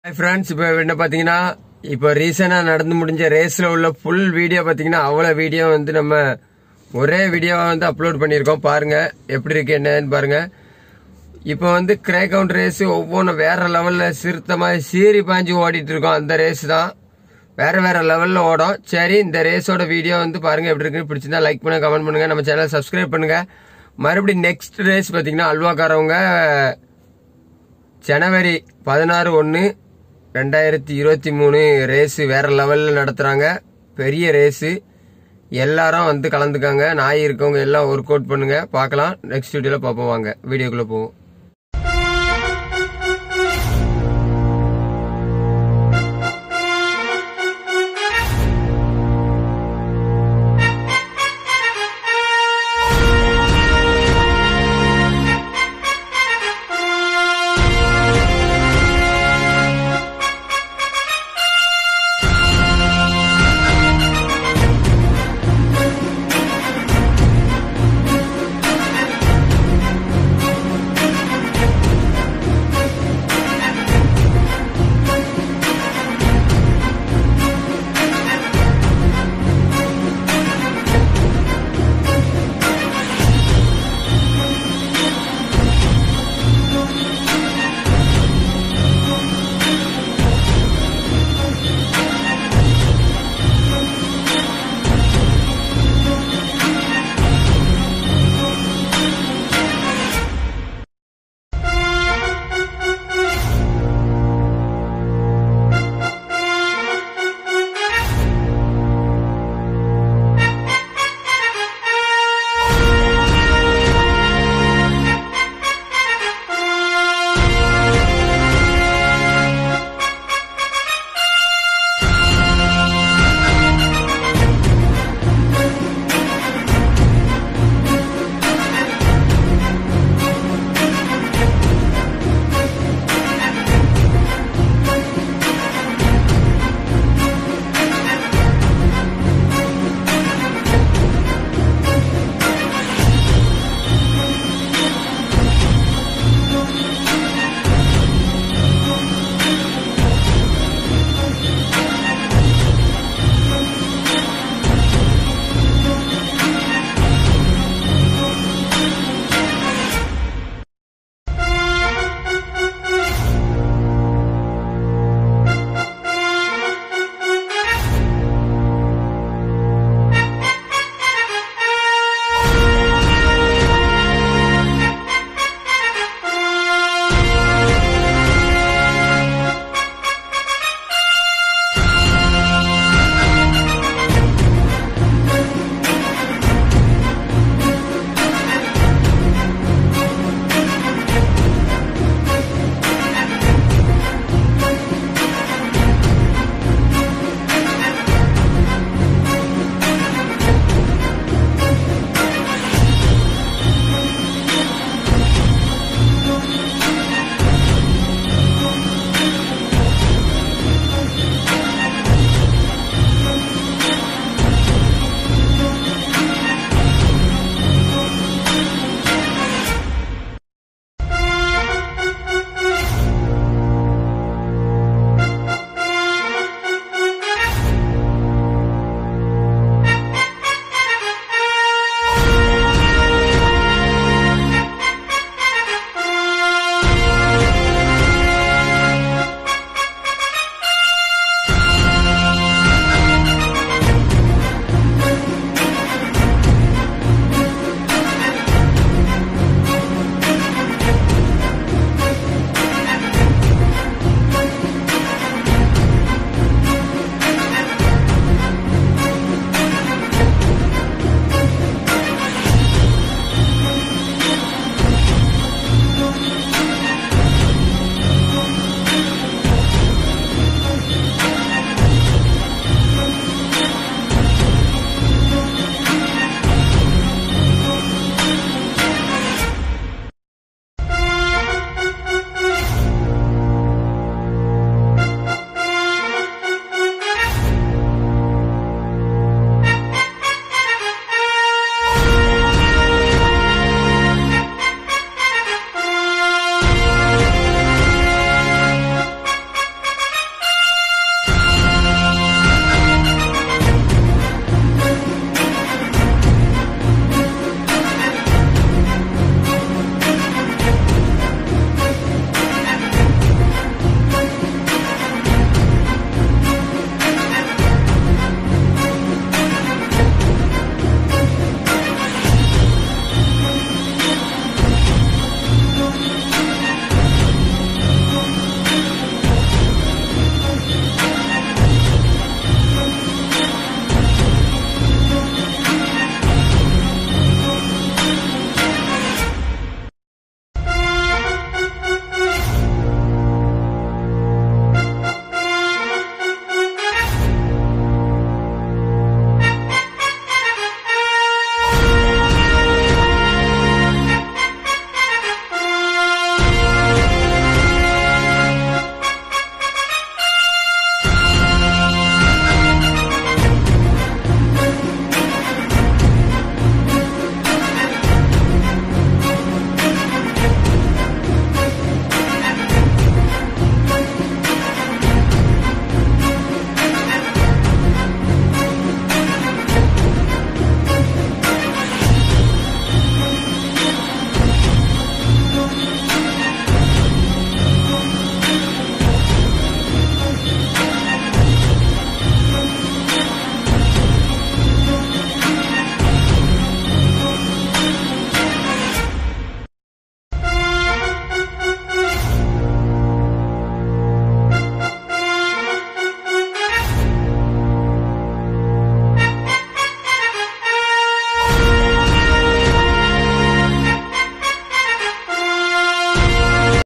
friends இப்போ என்ன பார்த்தீங்கன்னா இப்போ ரீசெண்டாக நடந்து முடிஞ்ச ரேஸில் உள்ள ஃபுல் வீடியோ பார்த்தீங்கன்னா அவ்வளோ வீடியோ வந்து நம்ம ஒரே வீடியோவை வந்து அப்லோட் பண்ணியிருக்கோம் பாருங்க எப்படி இருக்கு என்னன்னு பாருங்க இப்போ வந்து கிரே கவுண்ட் ரேஸ் ஒவ்வொன்றும் வேற லெவலில் சிறுத்தமாக சீறி பாஞ்சு ஓடிட்டு இருக்கோம் அந்த ரேஸ் தான் வேற வேற லெவலில் ஓடும் சரி இந்த ரேஸோட வீடியோ வந்து பாருங்க எப்படி இருக்குன்னு பிடிச்சிருந்தா லைக் பண்ணுங்க கமெண்ட் பண்ணுங்க நம்ம சேனலை சப்ஸ்கிரைப் பண்ணுங்க மறுபடியும் நெக்ஸ்ட் ரேஸ் பார்த்தீங்கன்னா அல்வாக்காரவங்க ஜனவரி பதினாறு ஒன்று ரெண்டாயிரத்தி இருபத்தி மூணு ரேஸு வேற லெவலில் நடத்துகிறாங்க பெரிய ரேஸு எல்லாரும் வந்து கலந்துக்காங்க நாய் இருக்கவங்க எல்லாம் ஒர்க் அவுட் பண்ணுங்க பார்க்கலாம் நெக்ஸ்ட் வீடியோவில் பார்ப்போம் வாங்க வீடியோக்குள்ளே போவோம்